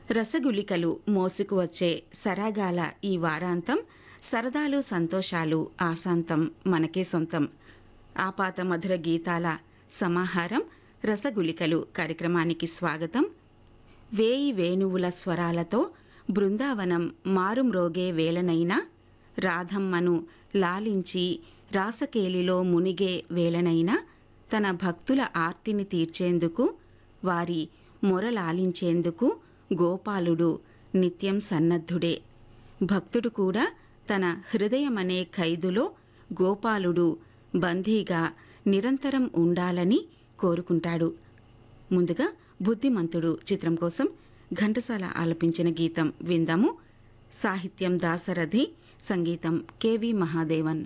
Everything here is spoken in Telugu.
రసగులికలు మోసుకు వచ్చే సరాగాల ఈ వారాంతం సరదాలు సంతోషాలు ఆశాంతం మనకే సొంతం ఆపాత మధుర గీతాల సమాహారం రసగులికలు కార్యక్రమానికి స్వాగతం వేయి వేణువుల స్వరాలతో బృందావనం మారుమ్రోగే వేళనైనా రాధమ్మను లాలించి రాసకేలిలో మునిగే వేళనైనా తన భక్తుల ఆర్తిని తీర్చేందుకు వారి మొరలాలించేందుకు గోపాలుడు నిత్యం సన్నద్ధుడే భక్తుడు కూడా తన హృదయమనే ఖైదులో గోపాలుడు బందీగా నిరంతరం ఉండాలని కోరుకుంటాడు ముందుగా బుద్ధిమంతుడు చిత్రం కోసం ఘంటసాల ఆలపించిన గీతం విందాము సాహిత్యం దాసరథి సంగీతం కెవి మహాదేవన్